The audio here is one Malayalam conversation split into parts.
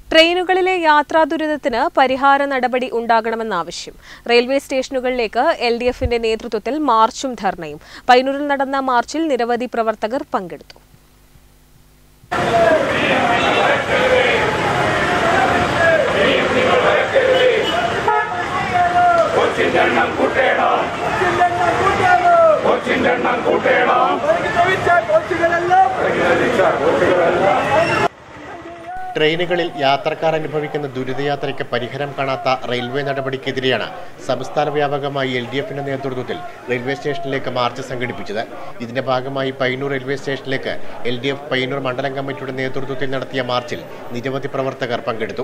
ട്രെയിനുകളിലെ യാത്രാ ദുരിതത്തിന് പരിഹാര നടപടി ഉണ്ടാകണമെന്നാവശ്യം റെയിൽവേ സ്റ്റേഷനുകളിലേക്ക് എൽ ഡി എഫിന്റെ നേതൃത്വത്തിൽ മാർച്ചും ധർണയും പയ്യന്നൂരിൽ നടന്ന മാർച്ചിൽ നിരവധി പ്രവർത്തകർ പങ്കെടുത്തു ട്രെയിനുകളിൽ യാത്രക്കാർ അനുഭവിക്കുന്ന ദുരിതയാത്രയ്ക്ക് പരിഹാരം കാണാത്ത റെയിൽവേ നടപടിക്കെതിരെയാണ് സംസ്ഥാന വ്യാപകമായി എൽ ഡി എഫിന്റെ നേതൃത്വത്തിൽ റെയിൽവേ സ്റ്റേഷനിലേക്ക് മാർച്ച് സംഘടിപ്പിച്ചത് ഇതിന്റെ ഭാഗമായി പയ്യന്നൂർ റെയിൽവേ സ്റ്റേഷനിലേക്ക് എൽ ഡി എഫ് പയ്യന്നൂർ മണ്ഡലം കമ്മിറ്റിയുടെ നേതൃത്വത്തിൽ നടത്തിയ മാർച്ചിൽ നിരവധി പ്രവർത്തകർ പങ്കെടുത്തു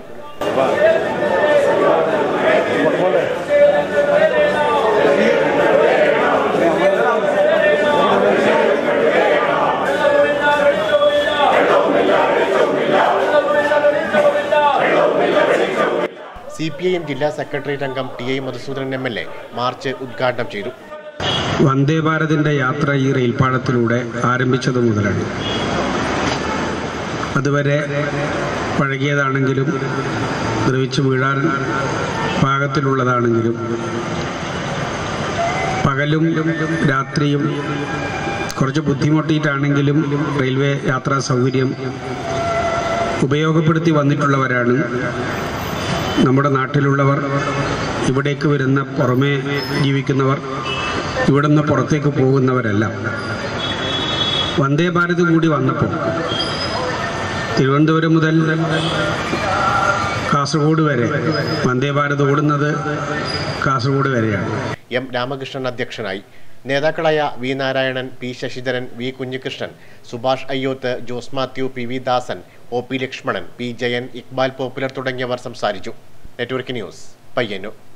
സി പി ഐ എം ജില്ലാ സെക്രട്ടേറിയറ്റ് അംഗം T I Madhusoodanan M L A march ഉദ്ഘാടനം ചെയ്തു വന്ദേ ഭാരതിൻ്റെ യാത്ര ഈ റെയിൽപാളത്തിലൂടെ ആരംഭിച്ചത് മുതലാണ് അതുവരെ പഴകിയതാണെങ്കിലും ദ്രവിച്ചു വീഴാൻ പാകത്തിലുള്ളതാണെങ്കിലും പകലും രാത്രിയും കുറച്ച് ബുദ്ധിമുട്ടിയിട്ടാണെങ്കിലും റെയിൽവേ യാത്രാ സൗകര്യം ഉപയോഗപ്പെടുത്തി വന്നിട്ടുള്ളവരാണ് നമ്മുടെ നാട്ടിലുള്ളവർ ഇവിടേക്ക് വരുന്ന പുറമേ ജീവിക്കുന്നവർ ഇവിടെ നിന്ന് പുറത്തേക്ക് പോകുന്നവരെല്ലാം വന്ദേ ഭാരത് കൂടി വന്നപ്പോൾ തിരുവനന്തപുരം മുതൽ കാസർഗോഡ് വരെ വന്ദേ ഭാരത് ഓടുന്നത് കാസർഗോഡ് വരെയാണ് എം രാമകൃഷ്ണൻ അധ്യക്ഷനായി നേതാക്കളായ V Narayanan P Sasidharan V Kunhikrishnan Subhash Ayyoth Jose Mathew P V Dasan O P Lakshmanan P Jayan Iqbal popular തുടങ്ങിയവർ സംസാരിച്ചു നെറ്റ്വർക്ക് ന്യൂസ് പയ്യന്നൂർ